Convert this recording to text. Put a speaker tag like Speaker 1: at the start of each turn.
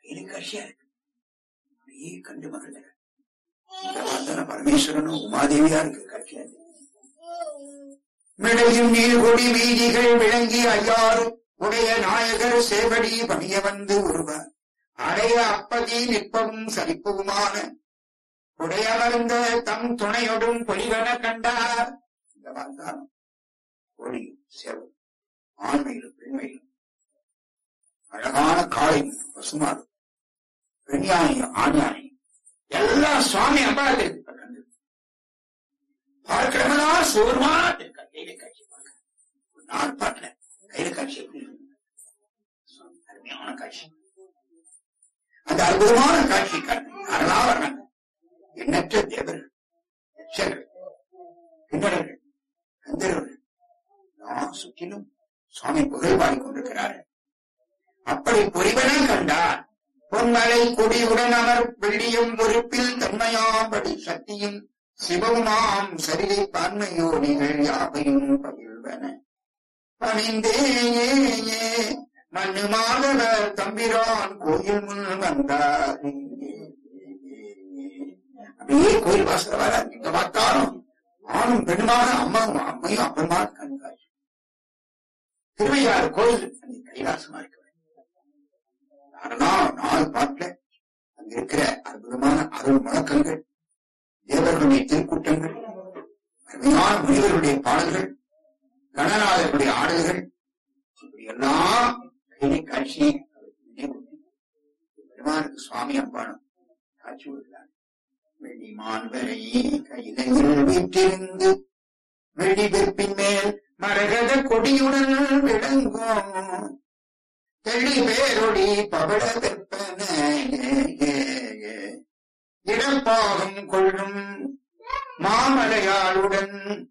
Speaker 1: இது கட்சியா இருக்கு அப்படியே கண்டு மகிழ்ந்த பார்த்தா பரமேஸ்வரனும் உமாதேவியா இருக்கு கட்சியா இருக்கு மிடையும் நீர்கொடி வீதிகள் விளங்கி ஐயாறு உடைய நாயகர் சேவடி பணிய வந்து ஒருவர் அடைய அப்பதி நிற்பவும் சரிப்பவுமான உடையமர்ந்த தம் துணையொடும் பொலிவன கண்டார் இந்த வார்த்தானம் ஒளியும் செவம் ஆண்மையிலும் பெண்மையிலும் அழகான காளை பசுமாடு பெண் யானையும் ஆண் யானையும் எல்லாம் சுவாமி அம்பாளத்திற்கு கண்டு பார்க்கிறவனா சோர்வா இருக்க கையில காட்சி பார்க்க ஒரு நாள் பார்க்கல கையில காட்சி எப்படி இருக்கு? சுவாமி, அருமையான காட்சி அந்த அற்புதமான காட்சி கண்டு யாரெல்லாம் வர்றாங்க எண்ணற்ற தேவர்கள் யட்சர்கள் கிண்ணறர்கள் கந்தர்கள் நான் சுற்றிலும் சுவாமி புகழ் பாடிக்கொண்டிருக்கிறார்கள் அப்படி பொறிவனை கண்டார் பொன்மலை கொடியுடன் அவர் வெள்ளியும் பொறுப்பில் தன்மையாம்படி சக்தியும் சிவமுமாம் சரிதை பான்மையோடிகள் யாவையும் பகிர்வன பணிந்தே மண்ணு மாதவர் தம்பிரான் கோயில் முன் வந்தார் அப்படியே கோயில் வாசல வர இங்க பார்த்தாலும் ஆணும் பெண்ணுமாக அம்மாவும் அம்மையும் அப்பமா கண்காட்சி திருவையாறு கோயில் அங்கே கைலாசமா இருக்க அதனால் நாலு பாட்டுல அங்க இருக்கிற அற்புதமான அருள் முழக்கங்கள் தேவர்களுடைய திருக்கூட்டங்கள் அருமையான முனிவர்களுடைய பாடல்கள் கணநாதர்களுடைய ஆடல்கள் இப்படி எல்லாம் கைலை காட்சி பெருமானுக்கு சுவாமி அம்பானம் காட்சி கொடுக்கிறார் வெள்ளிமான் வரை கைலையில் வீற்றிருந்து வெள்ளி வெற்பின் மேல் மரகத கொடியுடன் விளங்கும் தெள்ளி பேரொடி பவள வெப்பன இடப்பாகம் கொள்ளும் மாமலையாளுடன்